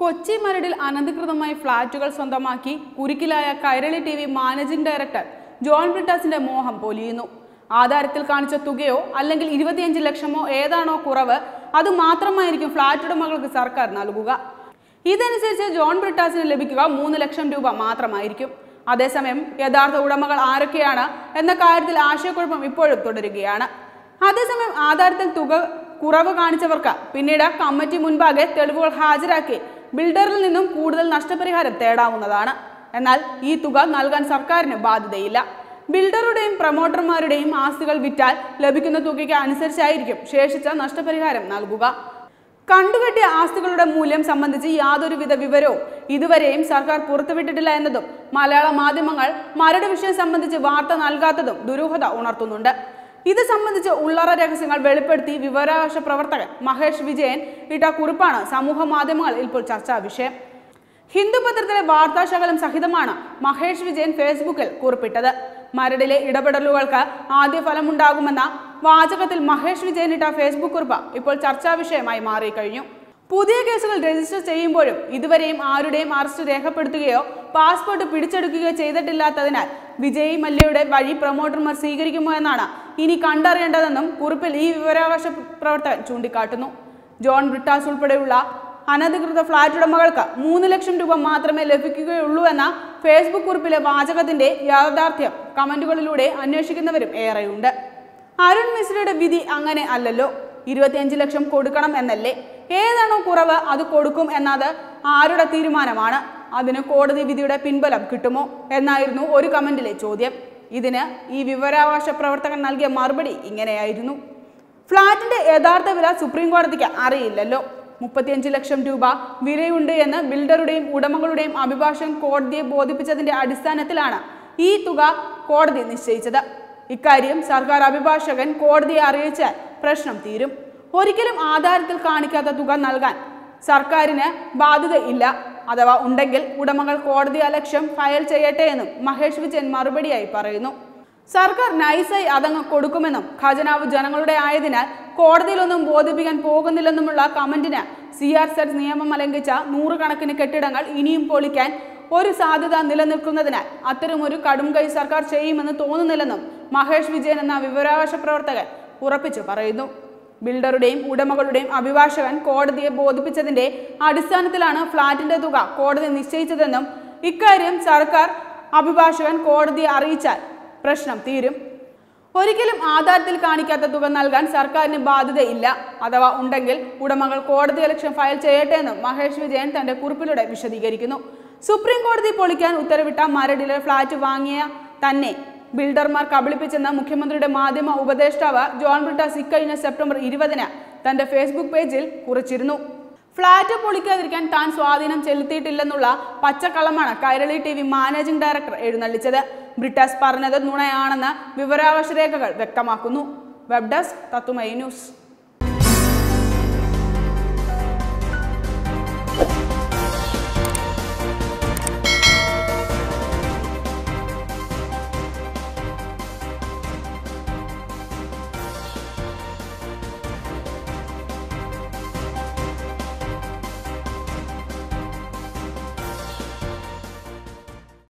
കൊച്ചി മരടിൽ അനധികൃതമായി ഫ്ളാറ്റുകൾ സ്വന്തമാക്കി കുരുക്കിലായ Kairali T V managing director John ബ്രിട്ടാസിന്റെ മോഹം പൊലിയുന്നു ആധാരത്തിൽ കാണിച്ച തുകയോ അല്ലെങ്കിൽ ഇരുപത്തിയഞ്ച് ലക്ഷമോ ഏതാണോ കുറവ് അത് മാത്രമായിരിക്കും ഫ്ളാറ്റ് ഉടമകൾക്ക് സർക്കാർ നൽകുക ഇതനുസരിച്ച് ജോൺ ബ്രിട്ടാസിന് ലഭിക്കുക മൂന്ന് ലക്ഷം രൂപ മാത്രമായിരിക്കും അതേസമയം യഥാർത്ഥ ഉടമകൾ ആരൊക്കെയാണ് എന്ന കാര്യത്തിൽ ആശയക്കുഴപ്പം ഇപ്പോഴും തുടരുകയാണ് അതേസമയം ആധാരത്തിൽ തുക കുറവ് കാണിച്ചവർക്ക് പിന്നീട് കമ്മിറ്റി മുൻപാകെ തെളിവുകൾ ഹാജരാക്കി ബിൽഡറിൽ നിന്നും കൂടുതൽ നഷ്ടപരിഹാരം തേടാവുന്നതാണ് എന്നാൽ ഈ തുക നൽകാൻ സർക്കാരിന് ബാധ്യതയില്ല ബിൽഡറുടെയും പ്രൊമോട്ടർമാരുടെയും ആസ്തികൾ വിറ്റാൽ ലഭിക്കുന്ന തുകയ്ക്ക് അനുസരിച്ചായിരിക്കും ശേഷിച്ച നഷ്ടപരിഹാരം നൽകുക കണ്ടുകെട്ടിയ ആസ്തികളുടെ മൂല്യം സംബന്ധിച്ച് യാതൊരുവിധ വിവരവും ഇതുവരെയും സർക്കാർ പുറത്തുവിട്ടിട്ടില്ല എന്നതും മലയാള മാധ്യമങ്ങൾ മരട് വിഷയം സംബന്ധിച്ച് വാർത്ത നൽകാത്തതും ദുരൂഹത ഉണർത്തുന്നുണ്ട് ഇത് സംബന്ധിച്ച് ഉള്ളറ രഹസ്യങ്ങൾ വെളിപ്പെടുത്തി വിവരാവകാശ പ്രവർത്തകൻ മഹേഷ് വിജയൻ ഇട്ട കുറിപ്പാണ് സമൂഹ മാധ്യമങ്ങളിൽ ഇപ്പോൾ ചർച്ചാ വിഷയം ഹിന്ദു പത്രത്തിലെ വാർത്താശകലം സഹിതമാണ് മഹേഷ് വിജയൻ ഫേസ്ബുക്കിൽ കുറിപ്പിട്ടത് മരടിലെ ഇടപെടലുകൾക്ക് ആദ്യ ഫലമുണ്ടാകുമെന്ന വാചകത്തിൽ മഹേഷ് വിജയൻ ഇട്ട ഫേസ്ബുക്ക് കുറിപ്പ് ഇപ്പോൾ ചർച്ചാ വിഷയമായി മാറിക്കഴിഞ്ഞു പുതിയ കേസുകൾ രജിസ്റ്റർ ചെയ്യുമ്പോഴും ഇതുവരെയും ആരുടെയും അറസ്റ്റ് രേഖപ്പെടുത്തുകയോ പാസ്പോർട്ട് പിടിച്ചെടുക്കുകയോ ചെയ്തിട്ടില്ലാത്തതിനാൽ വിജയ് മല്യയുടെ വഴി പ്രൊമോട്ടർമാർ സ്വീകരിക്കുമോ എന്നാണ് ഇനി കണ്ടറിയേണ്ടതെന്നും കുറിപ്പിൽ ഈ വിവരാവകാശ പ്രവർത്തകൻ ചൂണ്ടിക്കാട്ടുന്നു ജോൺ ബ്രിട്ടാസ് ഉൾപ്പെടെയുള്ള അനധികൃത ഫ്ളാറ്റ് ഉടമകൾക്ക് മൂന്ന് ലക്ഷം രൂപ മാത്രമേ ലഭിക്കുകയുള്ളൂ എന്ന ഫേസ്ബുക്ക് കുറിപ്പിലെ വാചകത്തിന്റെ യാഥാർത്ഥ്യം കമന്റുകളിലൂടെ അന്വേഷിക്കുന്നവരും ഏറെയുണ്ട് അരുൺ മിശ്രയുടെ വിധി അങ്ങനെ അല്ലല്ലോ ഇരുപത്തിയഞ്ച് ലക്ഷം കൊടുക്കണം എന്നല്ലേ ഏതാണോ കുറവ് അത് കൊടുക്കും എന്നത് ആരുടെ തീരുമാനമാണ് അതിന് കോടതി വിധിയുടെ പിൻബലം കിട്ടുമോ എന്നായിരുന്നു ഒരു കമന്റിലെ ചോദ്യം ഇതിന് ഈ വിവരാവകാശ പ്രവർത്തകൻ നൽകിയ മറുപടി ഇങ്ങനെയായിരുന്നു ഫ്ളാറ്റിന്റെ യഥാർത്ഥ വില സുപ്രീം കോടതിക്ക് അറിയില്ലല്ലോ മുപ്പത്തിയഞ്ച് ലക്ഷം രൂപ വിലയുണ്ട് എന്ന് ബിൽഡറുടെയും ഉടമകളുടെയും അഭിഭാഷകൻ കോടതിയെ ബോധിപ്പിച്ചതിന്റെ അടിസ്ഥാനത്തിലാണ് ഈ തുക കോടതി നിശ്ചയിച്ചത് ഇക്കാര്യം സർക്കാർ അഭിഭാഷകൻ കോടതിയെ അറിയിച്ചാൽ പ്രശ്നം തീരും ഒരിക്കലും ആധാരത്തിൽ കാണിക്കാത്ത തുക നൽകാൻ സർക്കാരിന് ബാധ്യതയില്ല അഥവാ ഉണ്ടെങ്കിൽ ഉടമകൾ കോടതി അലക്ഷ്യം ഫയൽ ചെയ്യട്ടെ എന്നും മഹേഷ് വിജയൻ മറുപടിയായി പറയുന്നു സർക്കാർ നൈസായി അതങ്ങ് കൊടുക്കുമെന്നും ഖജനാവ് ജനങ്ങളുടെ ആയതിനാൽ കോടതിയിലൊന്നും ബോധിപ്പിക്കാൻ പോകുന്നില്ലെന്നുമുള്ള കമന്റിന് സി ആർ സെറ്റ് നിയമം ലംഘിച്ച നൂറുകണക്കിന് കെട്ടിടങ്ങൾ ഇനിയും പൊളിക്കാൻ ഒരു സാധ്യത നിലനിൽക്കുന്നതിനാൽ അത്തരമൊരു കടും കൈ സർക്കാർ ചെയ്യുമെന്ന് തോന്നുന്നില്ലെന്നും മഹേഷ് വിജയൻ എന്ന വിവരാവകാശ പ്രവർത്തകൻ ഉറപ്പിച്ചു പറയുന്നു ബിൽഡറുടെയും ഉടമകളുടെയും അഭിഭാഷകൻ കോടതിയെ ബോധിപ്പിച്ചതിന്റെ അടിസ്ഥാനത്തിലാണ് ഫ്ളാറ്റിന്റെ തുക കോടതി നിശ്ചയിച്ചതെന്നും ഇക്കാര്യം സർക്കാർ അഭിഭാഷകൻ കോടതിയെ അറിയിച്ചാൽ പ്രശ്നം തീരും ഒരിക്കലും ആധാരത്തിൽ കാണിക്കാത്ത തുക നൽകാൻ സർക്കാരിന് ബാധ്യതയില്ല അഥവാ ഉണ്ടെങ്കിൽ ഉടമകൾ കോടതി ലക്ഷ്യം ഫയൽ ചെയ്യട്ടെ എന്നും മഹേഷ് വിജയൻ തന്റെ കുറിപ്പിലൂടെ വിശദീകരിക്കുന്നു സുപ്രീം കോടതി പൊളിക്കാൻ ഉത്തരവിട്ട മരടിലെ ഫ്ളാറ്റ് വാങ്ങിയ തന്നെ ബിൽഡർമാർ കബളിപ്പിച്ചെന്ന മുഖ്യമന്ത്രിയുടെ മാധ്യമ ഉപദേഷ്ടാവ് ജോൺ ബ്രിട്ടാസ് ഇക്കഴിഞ്ഞ സെപ്റ്റംബർ ഇരുപതിന് തന്റെ ഫേസ്ബുക്ക് പേജിൽ കുറിച്ചിരുന്നു ഫ്ളാറ്റ് പൊളിക്കാതിരിക്കാൻ താൻ സ്വാധീനം ചെലുത്തിയിട്ടില്ലെന്നുള്ള പച്ചക്കള്ളമാണ് Kairali T V managing director എഴുന്നള്ളിച്ചത് ബ്രിട്ടാസ് പറഞ്ഞത് നുണയാണെന്ന് വിവരാവകാശ രേഖകൾ വ്യക്തമാക്കുന്നു വെബ് ഡെസ്ക് തത്തുമൈ ന്യൂസ്